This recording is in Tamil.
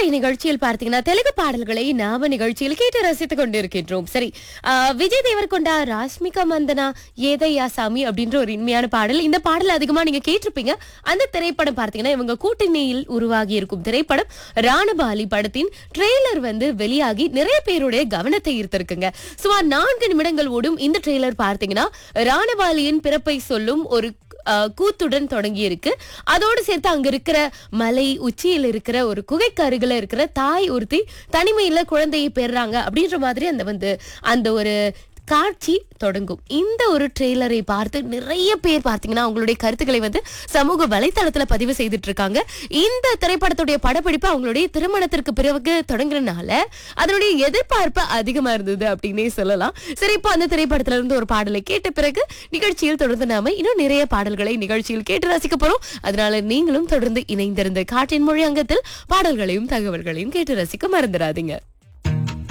இன்றைய நிகழ்ச்சியில் பார்த்தீங்கன்னா தெலுங்கு பாடல்களை நாம நிகழ்ச்சியில் கேட்டு ரசித்துக் கொண்டிருக்கின்றோம் சரி ஆஹ், விஜய் தேவர்கொண்டா ராஷ்மிகா மந்தனா ஏதையா சாமி அப்படின்ற ஒரு இனிமையான பாடல் இந்த பாடல் அதிகமா நீங்க கேட்டிருப்பீங்க அந்த திரைப்படம் பார்த்தீங்கன்னா இவங்க கூட்டணியில் உருவாகி இருக்கும் திரைப்படம் ராணபாலி படத்தின் ட்ரெய்லர் வந்து வெளியாகி நிறைய பேருடைய கவனத்தை ஈர்த்திருக்குங்க சுமார் நான்கு நிமிடங்கள் ஓடும் இந்த ட்ரெய்லர் பார்த்தீங்கன்னா ராணபாலியின் பிறப்பை சொல்லும் ஒரு அஹ், கூத்துடன் தொடங்கி இருக்கு அதோடு சேர்த்து அங்க இருக்கிற மலை உச்சியில் இருக்கிற ஒரு குகைக்கு அருகில இருக்கிற தாய் ஒருத்தி தனிமையில குழந்தையை பெறுறாங்க அப்படின்ற மாதிரி அந்த வந்து அந்த ஒரு காட்சி தொடங்கும் இந்த ஒரு ட்ரெய்லரை பார்த்து நிறைய பேர் பார்த்தீங்கன்னா அவங்களுடைய கருத்துக்களை வந்து சமூக வலைத்தளத்துல பதிவு செய்துட்டு இருக்காங்க இந்த திரைப்படத்துடைய படப்பிடிப்பு அவங்களுடைய திருமணத்திற்கு பிறகு தொடங்குறதுனால அதனுடைய எதிர்பார்ப்பு அதிகமா இருந்தது அப்படின்னே சொல்லலாம் சரி இப்போ அந்த திரைப்படத்துல இருந்து ஒரு பாடலை கேட்ட பிறகு நிகழ்ச்சியில் தொடர்ந்து நாம இன்னும் நிறைய பாடல்களை நிகழ்ச்சியில் கேட்டு ரசிக்க போறோம் அதனால நீங்களும் தொடர்ந்து இணைந்திருந்த காற்றின் மொழி அங்கத்தில் பாடல்களையும் தகவல்களையும் கேட்டு ரசிக்க மறந்துடாதீங்க